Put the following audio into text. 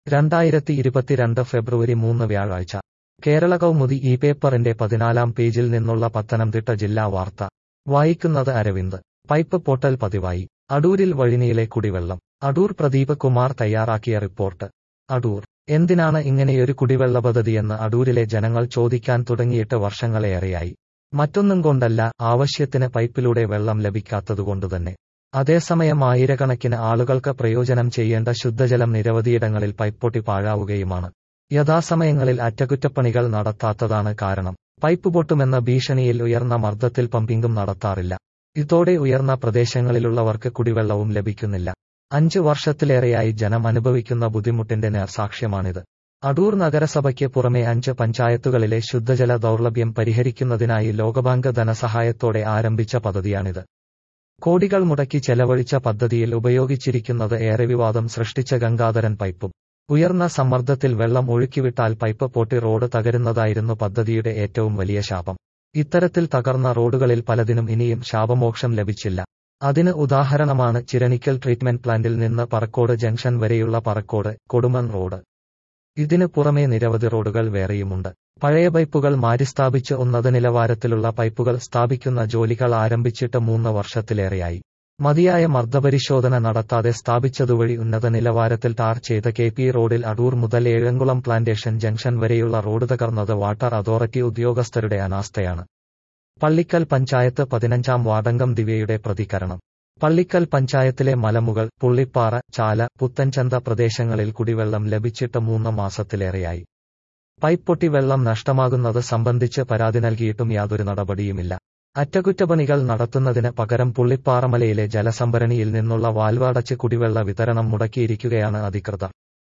രണ്ടായിരത്തി ഇരുപത്തിരണ്ട് ഫെബ്രുവരി മൂന്ന് വ്യാഴാഴ്ച കേരള കൗമുദി ഈ പേപ്പറിന്റെ പതിനാലാം പേജിൽ നിന്നുള്ള പത്തനംതിട്ട ജില്ലാ വാർത്ത വായിക്കുന്നത് അരവിന്ദ് പൈപ്പ് പൊട്ടൽ പതിവായി അടൂരിൽ വഴിനീളെ കുടിവെള്ളം അടൂർ പ്രദീപ് കുമാർ തയ്യാറാക്കിയ റിപ്പോർട്ട് അടൂർ എന്തിനാണ് ഇങ്ങനെയൊരു കുടിവെള്ള പദ്ധതിയെന്ന് അടൂരിലെ ജനങ്ങൾ ചോദിക്കാൻ തുടങ്ങിയിട്ട് വർഷങ്ങളേറെയായി മറ്റൊന്നും കൊണ്ടല്ല ആവശ്യത്തിന് പൈപ്പിലൂടെ വെള്ളം ലഭിക്കാത്തതുകൊണ്ടുതന്നെ അതേസമയം ആയിരക്കണക്കിന് ആളുകൾക്ക് പ്രയോജനം ചെയ്യേണ്ട ശുദ്ധജലം നിരവധിയിടങ്ങളിൽ പൈപ്പൊട്ടി പാഴാവുകയുമാണ് യഥാസമയങ്ങളിൽ അറ്റകുറ്റപ്പണികൾ നടത്താത്തതാണ് കാരണം പൈപ്പ് പൊട്ടുമെന്ന ഭീഷണിയിൽ ഉയർന്ന മർദ്ദത്തിൽ പമ്പിംഗും നടത്താറില്ല ഇതോടെ ഉയർന്ന പ്രദേശങ്ങളിലുള്ളവർക്ക് കുടിവെള്ളവും ലഭിക്കുന്നില്ല അഞ്ചു വർഷത്തിലേറെയായി ജനം അനുഭവിക്കുന്ന ബുദ്ധിമുട്ടിന്റെ നേർസാക്ഷ്യമാണിത് അടൂർ നഗരസഭയ്ക്ക് പുറമെ അഞ്ച് പഞ്ചായത്തുകളിലെ ശുദ്ധജല ദൗർലഭ്യം പരിഹരിക്കുന്നതിനായി ലോകബാങ്ക് ധനസഹായത്തോടെ ആരംഭിച്ച പദ്ധതിയാണിത് കോടികൾ മുടക്കി ചെലവഴിച്ച പദ്ധതിയിൽ ഉപയോഗിച്ചിരിക്കുന്നത് ഏറെ വിവാദം സൃഷ്ടിച്ച ഗംഗാധരൻ പൈപ്പും ഉയർന്ന സമ്മർദ്ദത്തിൽ വെള്ളം ഒഴുക്കിവിട്ടാൽ പൈപ്പ് പൊട്ടി റോഡ് തകരുന്നതായിരുന്നു പദ്ധതിയുടെ ഏറ്റവും വലിയ ശാപം ഇത്തരത്തിൽ തകർന്ന റോഡുകളിൽ പലതിനും ഇനിയും ശാപമോക്ഷം ലഭിച്ചില്ല അതിന് ഉദാഹരണമാണ് ചിരണിക്കൽ ട്രീറ്റ്മെന്റ് പ്ലാന്റിൽ നിന്ന് പറക്കോട് ജംഗ്ഷൻ വരെയുള്ള പറക്കോട് കൊടുമൺ റോഡ് ഇതിനു പുറമെ നിരവധി റോഡുകൾ വേറെയുമുണ്ട് പഴയ പൈപ്പുകൾ മാറ്റിസ്ഥാപിച്ച് ഉന്നത നിലവാരത്തിലുള്ള പൈപ്പുകൾ സ്ഥാപിക്കുന്ന ജോലികൾ ആരംഭിച്ചിട്ട് മൂന്ന് വർഷത്തിലേറെയായി മതിയായ മർദ്ദപരിശോധന നടത്താതെ സ്ഥാപിച്ചതുവഴി ഉന്നത നിലവാരത്തിൽ ടാർ ചെയ്ത കെ പി റോഡിൽ അടൂർ മുതൽ ഏഴംകുളം പ്ലാന്റേഷൻ ജംഗ്ഷൻ വരെയുള്ള റോഡ് തകർന്നത് വാട്ടർ അതോറിറ്റി ഉദ്യോഗസ്ഥരുടെ അനാസ്ഥയാണ് പള്ളിക്കൽ പഞ്ചായത്ത് പതിനഞ്ചാം വാർഡംഗം ദിവ്യയുടെ പ്രതികരണം പള്ളിക്കൽ പഞ്ചായത്തിലെ മലമുകൾ പുള്ളിപ്പാറ ചാല പുത്തൻചന്ത പ്രദേശങ്ങളിൽ കുടിവെള്ളം ലഭിച്ചിട്ട് മൂന്ന് മാസത്തിലേറെയായി പൈപ്പ് പൊട്ടി വെള്ളം നഷ്ടമാകുന്നത് സംബന്ധിച്ച് പരാതി നൽകിയിട്ടും യാതൊരു നടപടിയുമില്ല അറ്റകുറ്റപ്പണികൾ നടത്തുന്നതിന് പകരം പുള്ളിപ്പാറമലയിലെ ജലസംഭരണിയിൽ നിന്നുള്ള വാൽവടച്ച് കുടിവെള്ള വിതരണം മുടക്കിയിരിക്കുകയാണ് അധികൃതർ